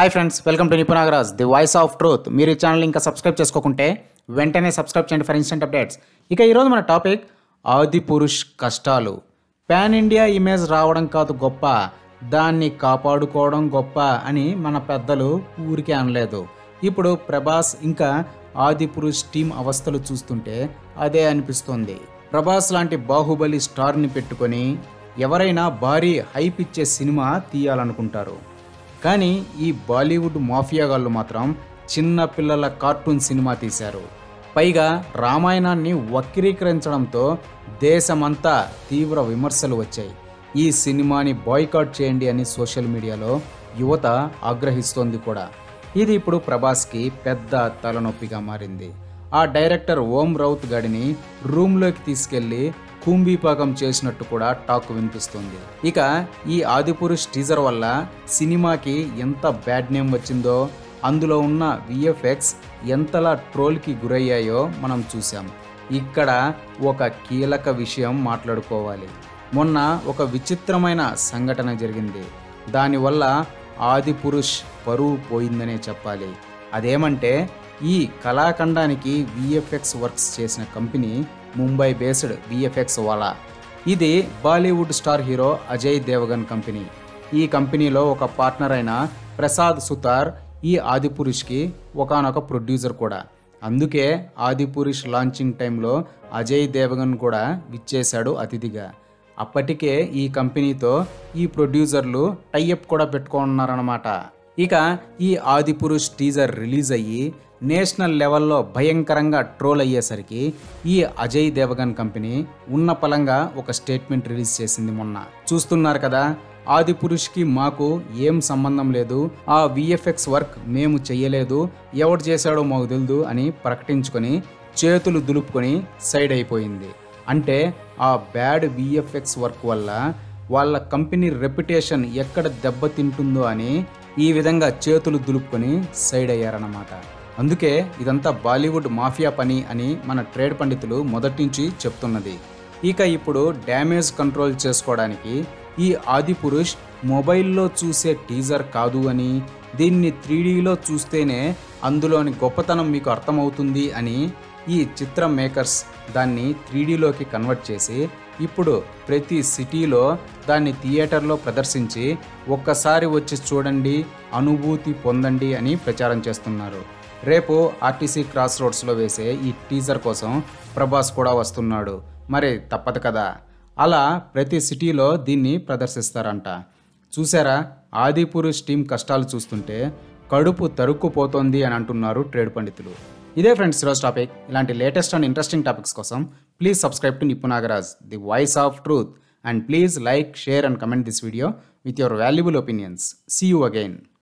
hi friends welcome to Nipunagaraj the voice of truth మీరు ఈ channel ఇంకా సబ్స్క్రైబ్ చేసుకోకుంటే వెంటనే సబ్స్క్రైబ్ చేయండి ఫర్ ఇన్స్టెంట్ అప్డేట్స్ ఇక ఈరోజు మన టాపిక్ ఆది పురుష్ కష్టాలు పాన్ ఇండియా ఇమేజ్ రావడం కాదు గొప్ప దాన్ని కాపాడుకోవడం గొప్ప అని మన పెద్దలు ఊరికే అనలేదు ఇప్పుడు ప్రభాస్ ఇంకా ఆది పురుష్ టీం అవస్థలు చూస్తుంటే అదే అనిపిస్తోంది ప్రభాస్ లాంటి బాహుబలి స్టార్ని పెట్టుకొని ఎవరైనా భారీ హైప్ ఇచ్చే సినిమా తీయాలనుకుంటారు కానీ ఈ బాలీవుడ్ మాఫియా గాళ్ళు మాత్రం చిన్న పిల్లల కార్టూన్ సినిమా తీశారు పైగా రామాయణాన్ని వక్రీకరించడంతో దేశమంతా తీవ్ర విమర్శలు వచ్చాయి ఈ సినిమాని బాయ్కాట్ చేయండి అని సోషల్ మీడియాలో యువత ఆగ్రహిస్తోంది కూడా ఇది ఇప్పుడు ప్రభాస్కి పెద్ద తలనొప్పిగా మారింది ఆ డైరెక్టర్ ఓం రౌత్ గడిని రూమ్లోకి తీసుకెళ్లి కుంభీపాకం చేసినట్టు కూడా టాక్ వినిపిస్తుంది ఇక ఈ ఆదిపురుష్ టీజర్ వల్ల సినిమాకి ఎంత బ్యాడ్ నేమ్ వచ్చిందో అందులో ఉన్న విఎఫ్ఎక్స్ ఎంతలా ట్రోల్కి గురయ్యాయో మనం చూసాం ఇక్కడ ఒక కీలక విషయం మాట్లాడుకోవాలి మొన్న ఒక విచిత్రమైన సంఘటన జరిగింది దానివల్ల ఆది పురుష్ పరువు పోయిందనే చెప్పాలి అదేమంటే ఈ కళాఖండానికి విఎఫ్ఎక్స్ వర్క్స్ చేసిన company Mumbai based VFX wala ఇది Bollywood star hero Ajay Devgan company ఈ కంపెనీలో ఒక పార్ట్నర్ అయిన ప్రసాద్ సుతార్ ఈ ఆదిపురుష్కి ఒకనొక ప్రొడ్యూసర్ కూడా అందుకే ఆదిపురుష్ లాంచింగ్ టైంలో అజయ్ దేవగన్ కూడా విచ్చేశాడు అతిథిగా అప్పటికే ఈ కంపెనీతో ఈ ప్రొడ్యూసర్లు టైఅప్ కూడా పెట్టుకున్నారన్నమాట ఇక ఈ ఆదిపురుష్ టీజర్ రిలీజ్ అయ్యి నేషనల్ లెవెల్లో భయంకరంగా ట్రోల్ అయ్యేసరికి ఈ అజయ్ దేవగన్ కంపెనీ ఉన్న పలంగా ఒక స్టేట్మెంట్ రిలీజ్ చేసింది మొన్న చూస్తున్నారు కదా ఆది పురుష్కి మాకు ఏం సంబంధం లేదు ఆ విఎఫ్ఎక్స్ వర్క్ మేము చెయ్యలేదు ఎవడు చేశాడో మాకు తెలియదు అని ప్రకటించుకొని చేతులు దులుపుకొని సైడ్ అయిపోయింది అంటే ఆ బ్యాడ్ విఎఫ్ఎక్స్ వర్క్ వల్ల వాళ్ళ కంపెనీ రెప్యుటేషన్ ఎక్కడ దెబ్బతింటుందో అని ఈ విధంగా చేతులు దులుపుకొని సైడ్ అయ్యారన్నమాట అందుకే ఇదంతా బాలీవుడ్ మాఫియా పని అని మన ట్రేడ్ పండితులు మొదటి నుంచి చెప్తున్నది ఇక ఇప్పుడు డ్యామేజ్ కంట్రోల్ చేసుకోవడానికి ఈ ఆది పురుష్ మొబైల్లో చూసే టీజర్ కాదు అని దీన్ని త్రీడీలో చూస్తేనే అందులోని గొప్పతనం మీకు అర్థమవుతుంది అని ఈ చిత్ర మేకర్స్ దాన్ని త్రీడీలోకి కన్వర్ట్ చేసి ఇప్పుడు ప్రతి సిటీలో దాన్ని థియేటర్లో ప్రదర్శించి ఒక్కసారి వచ్చి చూడండి అనుభూతి పొందండి అని ప్రచారం చేస్తున్నారు రేపు ఆర్టీసీ క్రాస్ రోడ్స్లో వేసే ఈ టీజర్ కోసం ప్రభాస్ కూడా వస్తున్నాడు మరి తప్పదు కదా అలా ప్రతి సిటీలో దీన్ని ప్రదర్శిస్తారంట చూసారా ఆదిపురుష్ టీం కష్టాలు చూస్తుంటే కడుపు తరుక్కుపోతోంది అని అంటున్నారు ట్రేడ్ పండితులు ఇదే ఫ్రెండ్స్ ఈరోజు టాపిక్ ఇలాంటి లేటెస్ట్ అండ్ ఇంట్రెస్టింగ్ టాపిక్స్ కోసం please subscribe to Nipunagaraj the voice of truth and please like share and comment this video with your valuable opinions see you again